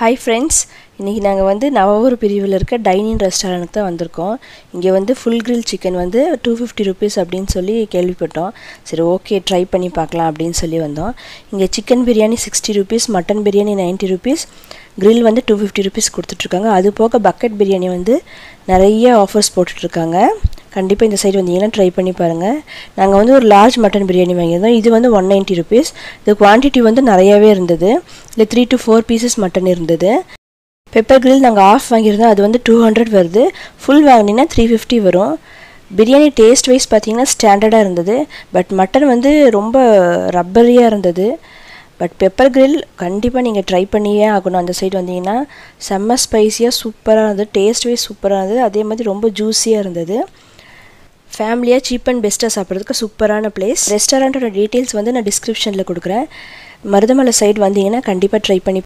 hi friends இன்றைக்கி நாங்கள் வந்து நவவூர் பிரிவில் இருக்க டைனிங் ரெஸ்டாரண்ட்டுக்கு தான் வந்திருக்கோம் இங்கே வந்து ஃபுல் கிரில் சிக்கன் வந்து டூ ஃபிஃப்டி ருபீஸ் அப்படின்னு சொல்லி கேள்விப்பட்டோம் சரி ஓகே ட்ரை பண்ணி பார்க்கலாம் அப்படின்னு சொல்லி வந்தோம் இங்கே chicken biryani sixty rupees mutton biryani ninety rupees grill வந்து டூ ஃபிஃப்டி ருபீஸ் கொடுத்துட்ருக்காங்க அது போக பக்கெட் பிரியாணி வந்து நிறைய ஆஃபர்ஸ் போட்டுட்ருக்காங்க கண்டிப்பாக இந்த சைடு வந்தீங்கன்னா ட்ரை பண்ணி பாருங்கள் நாங்கள் வந்து ஒரு லார்ஜ் மட்டன் பிரியாணி வாங்கியிருந்தோம் இது வந்து ஒன் நைன்ட்டி ருபீஸ் இது குவான்டிட்டி வந்து நிறையாவே இருந்தது இல்லை three to four pieces mutton இருந்தது பெப்பர் கிரில் நாங்கள் ஆஃப் வாங்கியிருந்தோம் அது வந்து டூ ஹண்ட்ரட் வருது ஃபுல் வாங்கினீங்கன்னா த்ரீ ஃபிஃப்டி வரும் பிரியாணி டேஸ்ட் வைஸ் பார்த்தீங்கன்னா ஸ்டாண்டர்டாக இருந்தது பட் மட்டன் வந்து ரொம்ப ரப்பரியாக இருந்தது பட் பெப்பர் கிரில் கண்டிப்பாக நீங்கள் ட்ரை பண்ணியே ஆகணும் அந்த சைடு வந்தீங்கன்னா செம்ம ஸ்பைஸியாக சூப்பராக இருந்தது டேஸ்ட் வைஸ் சூப்பராக இருந்தது அதே மாதிரி ரொம்ப ஜூஸியாக இருந்தது ஃபேமிலியாக சீப் அண்ட் பெஸ்ட்டாக சாப்பிட்றதுக்கு சூப்பரான பிளேஸ் ரெஸ்டாரண்ட்டோட டீட்டெயில்ஸ் வந்து நான் டிஸ்கிரிப்ஷனில் கொடுக்குறேன் மருதமலை சைடு வந்தீங்கன்னா கண்டிப்பாக ட்ரை பண்ணி